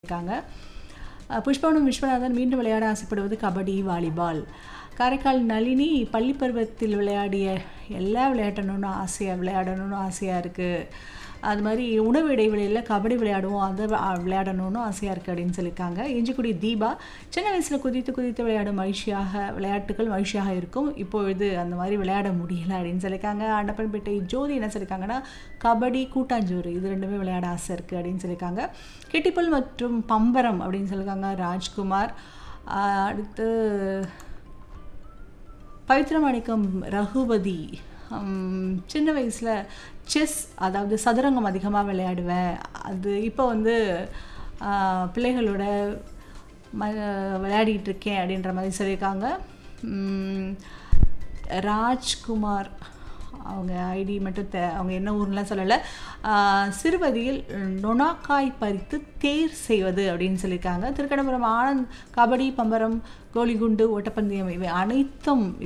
இருக்காங்க அஹ் புஷ்பவனம் விஸ்வநாதன் மீண்டும் விளையாட ஆசைப்படுவது கபடி வாலிபால் காரைக்கால் நளினி பள்ளி பருவத்தில் விளையாடிய எல்லா விளையாட்டணும்னு ஆசையாக விளையாடணும்னு ஆசையாக இருக்குது அது மாதிரி உணவு இடைவெளியில் கபடி விளையாடுவோம் அதை வ- விளையாடணும்னு ஆசையாக இருக்குது அப்படின்னு சொல்லியிருக்காங்க இஞ்சிக்குடி தீபா சின்ன வயசில் குதித்து குதித்து விளையாடும் மகிழ்ச்சியாக விளையாட்டுகள் மகிழ்ச்சியாக இருக்கும் இப்பொழுது அந்த மாதிரி விளையாட முடியல அப்படின்னு சொல்லியிருக்காங்க அண்டப்பன்பேட்டை ஜோதி என்ன சொல்லியிருக்காங்கன்னா கபடி கூட்டாஞ்சோறு இது ரெண்டுமே விளையாட ஆசை இருக்குது அப்படின்னு சொல்லியிருக்காங்க கிட்டிப்புல் மற்றும் பம்பரம் அப்படின்னு சொல்லியிருக்காங்க ராஜ்குமார் ஆஹ் அடுத்து பவித்ரமாணிக்கம் ரகுபதி ஹம், சின்ன வயசில் செஸ் அதாவது சதுரங்கம் அதிகமாக விளையாடுவேன் அது இப்போ வந்து ஆஹ், பிள்ளைகளோட ம விளையாடிட்டு இருக்கேன் அப்படின்ற மாதிரி சொல்லியிருக்காங்க உம், ராஜ்குமார் அவங்க ஐடி மட்டும் தெ அவங்க என்ன ஊர்லாம் சொல்லலை ஆஹ், சிறுவதியில் நொனாக்காய் பறித்து தேர் செய்வது அப்படின்னு சொல்லியிருக்காங்க திருக்கடபுரம் ஆனந்த் கபடி பம்பரம் கோலிகுண்டு ஓட்டப்பந்தயம் இவை அனைத்தும்